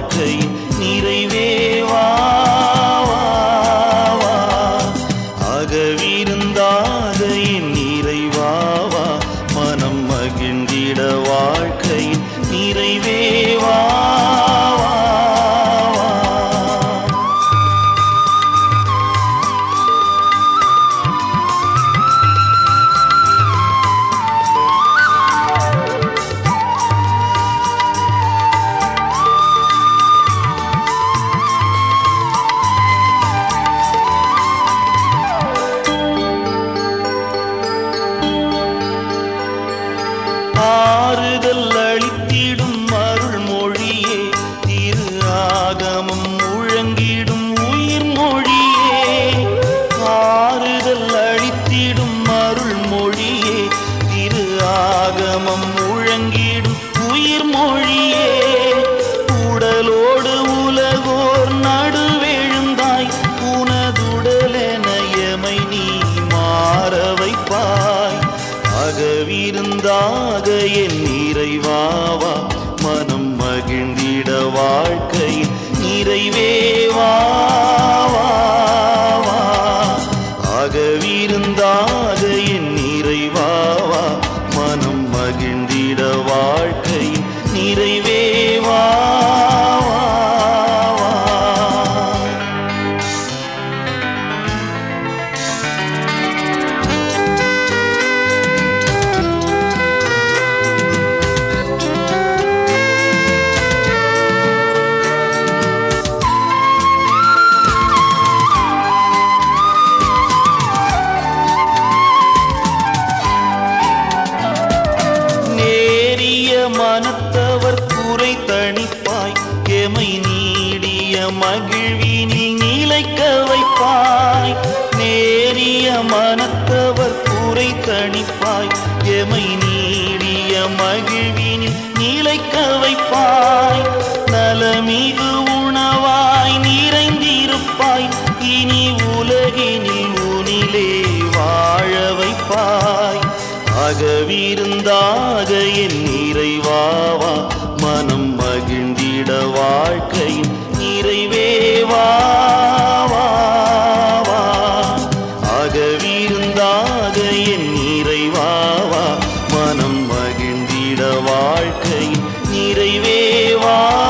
வாழ்க்கை நிறைவே வா வா, வா. அகவிருந்தாக என் நிறைவாவா மனம் மகிழ்ந்திட வாழ்க்கை நிறைவே வா வா, வா. ஆறுதல் அளித்திடும் அருள் மொழியே திரு ஆகமம் முழங்கிடும் உயிர் மொழியே ஆறுதல் அளித்திடும் அருள் மொழியே திரு ஆகமம் முழங்கிடும் உயிர் மொழியே உடலோடு உலகோர் நடுவெழுந்தாய் உனதுடலெனயமை நீ மாற வைப்பாய் அகவிருந்தாக என் நிறைவாவா மனம் மகிழ்ந்திட வாழ்க்கை நிறைவே வா வா, வா. அகவிருந்தாக என் நிறைவாவா மனம் மகிழ்ந்திட வாழ்க்கை நிறைவே வா வா, வா. நேரிய மனத்தவர் குறை தணிப்பாய் எமை நீடிய மகிழ்வினில் நிலைக்க வைப்பாய் நேரிய மனத்தவர் குறை தணிப்பாய் எமை நீடிய மகிழ்வினில் நிலைக்க வைப்பாய் நலமிகு உணவாய் நிறைந்திருப்பாய் இனி உலகினில் உனிலே வாழ வைப்பாய் அகவிருந்தாக என் நிறைவாவா மனம் மகிழ்ந்திட வாழ்க்கையின் நிறைவே வா வா, வா. அகவிருந்தாக என் நிறைவாவா மனம் மகிழ்ந்திட வாழ்க்கையின் நிறைவே வா